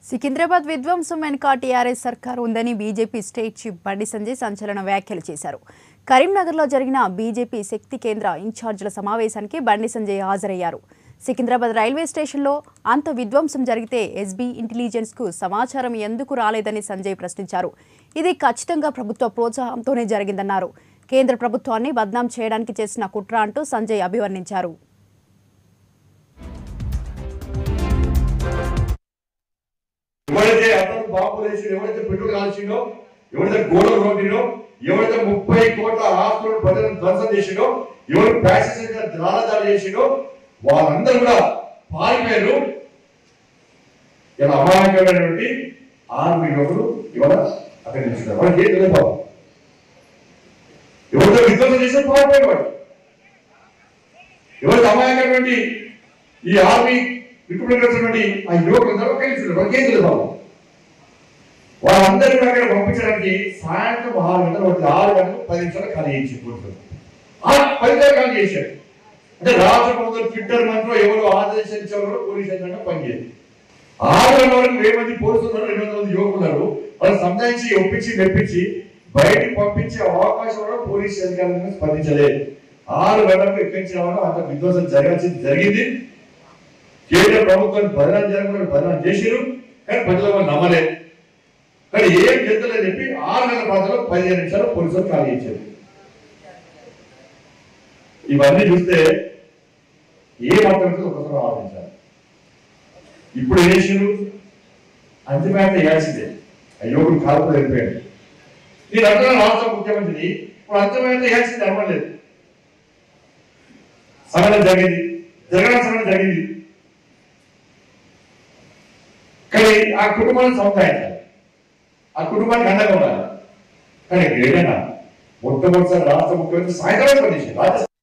సికింద్రాబాద్ విధ్వంసం వెనుక టీఆర్ఎస్ సర్కార్ ఉందని బీజేపీ స్టేట్ చీఫ్ బండి సంజయ్ సంచలన వ్యాఖ్యలు చేశారు కరీంనగర్లో జరిగిన బీజేపీ శక్తి కేంద్ర ఇన్ఛార్జీల సమావేశానికి బండి సంజయ్ హాజరయ్యారు సికింద్రాబాద్ రైల్వే స్టేషన్లో అంత విధ్వంసం జరిగితే ఎస్బీ ఇంటెలిజెన్స్కు సమాచారం ఎందుకు రాలేదని సంజయ్ ప్రశ్నించారు ఇది ఖచ్చితంగా ప్రభుత్వ ప్రోత్సాహంతోనే జరిగిందన్నారు కేంద్ర ప్రభుత్వాన్ని బద్నాం చేయడానికి చేసిన కుట్ర అంటూ సంజయ్ అభివర్ణించారు ఎవరైతే అతను బాంబు వేసి ఎవరైతే పెట్రోల్ కాల్చిండో ఎవరైతే గోడలు రోడ్డినో ఎవరైతే ముప్పై కోట్ల ఆస్తులను ప్రజలను ధ్వంసం చేసిండో ఎవరు ప్యాసింజర్ ద్రాలదారు చేసిండో వాళ్ళందరూ కూడా పారిపోయారు ఇలా అమాయకమైనటువంటి ఆర్మీ యువకులు ఇవాళ అక్కడ నిల్చున్నారు వాళ్ళకి ఏం తెలియదు పాపం. ఎవరితో విధ్వంసం చేసిన పారిపోయారు వాడు ఎవరైతే అమాయకమైనటువంటి ఈ ఆర్మీ రిక్రూట్మెంట్ వచ్చినటువంటి ఆ యువకులందరూ అక్కడ నిల్చున్నారు వాళ్ళకి ఏం తెలియదు పాపం. వాళ్ళందరినీ కూడా అక్కడ పంపించడానికి సాయంత్రం ఆరు గంటలు ఒకటి ఆరు గంటలు పది నిమిషాలు ఖాళీ చేసి పోలీసులు ఆ పది నిమిషాలు ఖాళీ చేశారు అంటే రాష్ట్ర ప్రభుత్వం ట్విట్టర్ మంత్రులు ఎవరు ఆదేశించేవారు పోలీస్ యంత్రంగా పనిచేయదు ఆరు గంటల వరకు వెయ్యి మంది పోలీసులు ఉన్నారు రెండు వందల మంది యువకులు ఉన్నారు వాళ్ళు సంధానించి ఒప్పించి మెప్పించి బయటికి పంపించే అవకాశం కూడా పోలీస్ అధికారులను స్పందించలేదు ఆరు గంటలకు ఎక్కించిన వాళ్ళు అంత విధ్వంసం జరగాల్సింది జరిగింది కేంద్ర ప్రభుత్వాన్ని బదనాలు జరగకుండా బదనాలు చేసిరు కానీ ప్రజలు వాళ్ళు నమ్మలేదు కానీ ఏం చెప్తలేదని చెప్పి ఆరు నెలల ప్రాంతంలో పదిహేను నిమిషాలు పోలీసులు ఖాళీ ఇచ్చారు ఇవన్నీ చూస్తే ఏ మాత్రం ఒకసారి ఆలోచించాలి ఇప్పుడు ఏం చేసిండు అంతిమేత వేయాల్సిందే ఆ యువకుడు కాలుపు వెళ్ళిపోయాడు నేను అంటున్నాను రాష్ట్ర ముఖ్యమంత్రిని ఇప్పుడు అంతిమేత వేయాల్సింది అవ్వలేదు సంఘటన జరిగింది జరగడం సంఘటన జరిగింది కానీ ఆ కుటుంబాన్ని సంపాదించాలి ఆ కుటుంబానికి అండగా ఉండాలి కానీ ఏదైనా మొట్టమొదటిసారి రాష్ట్ర ముఖ్యమంత్రి సాయంత్రం పనిచేసింది రాజ్యసభ